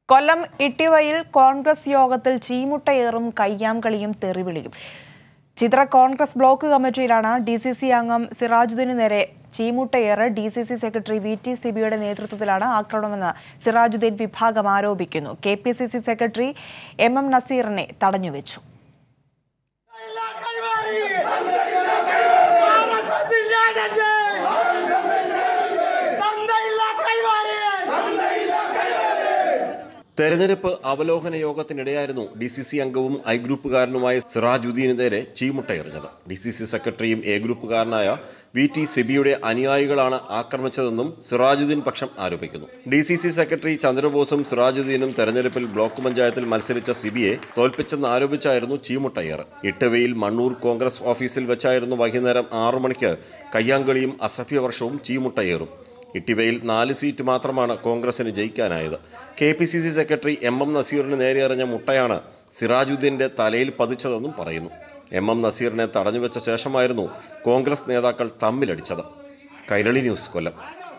കൊല്ലം ഇട്ടിവയിൽ കോൺഗ്രസ് യോഗത്തിൽ ചീമുട്ടയേറും കയ്യാംകളിയും തെറിവിളിയും ചിത്ര കോൺഗ്രസ് ബ്ലോക്ക് കമ്മിറ്റിയിലാണ് ഡി സി സി അംഗം സിറാജുദ്ദീന് നേരെ ചീമുട്ടയേറ് D C C secretary V T സിബിയുടെ നേതൃത്വത്തിലാണ് ആക്രമണമെന്ന് സിറാജുദ്ദീൻ വിഭാഗം ആരോപിക്കുന്നു K P C C secretary M M നസീറിനെ തടഞ്ഞുവെച്ചു തെരഞ്ഞെടുപ്പ് അവലോകന യോഗത്തിനിടെയായിരുന്നു ഡി സി സി അംഗവും ഐ ഗ്രൂപ്പുകാരനുമായ സിറാജുദ്ദീന് നേരെ ചീമുട്ടയെറിഞ്ഞത് ഡി സി സി സെക്രട്ടറിയും എ ഗ്രൂപ്പുകാരനായ വി ടി സിബിയുടെ അനുയായികളാണ് ആക്രമിച്ചതെന്നും സിറാജുദ്ദീൻ പക്ഷം ആരോപിക്കുന്നു ഡി സി സി സെക്രട്ടറി ചന്ദ്രബോസും സിറാജുദ്ദീനും തെരഞ്ഞെടുപ്പിൽ ബ്ലോക്ക് പഞ്ചായത്തിൽ മത്സരിച്ച സിബിയെ തോൽപ്പിച്ചെന്ന് ആരോപിച്ചായിരുന്നു ചീമുട്ടയേറ് ഇട്ടവയിൽ മണ്ണൂർ കോൺഗ്രസ് ഓഫീസിൽ വെച്ചായിരുന്നു വൈകുന്നേരം ആറു മണിക്ക് കയ്യാങ്കളിയും അസഫ്യ വർഷവും ചീമുട്ടയേറും ഇട്ടിവയിൽ നാല് സീറ്റ് മാത്രമാണ് കോൺഗ്രസിന് ജയിക്കാനായത് K P C C secretary M M നസീറിന് നേരെ എറിഞ്ഞ മുട്ടയാണ് സിറാജുദ്ദീൻ്റെ തലയിൽ പതിച്ചതെന്നും പറയുന്നു എം എം നസീറിനെ തടഞ്ഞുവെച്ച ശേഷമായിരുന്നു കോൺഗ്രസ് നേതാക്കൾ തമ്മിലടിച്ചത് കൈരളി ന്യൂസ് കൊല്ലം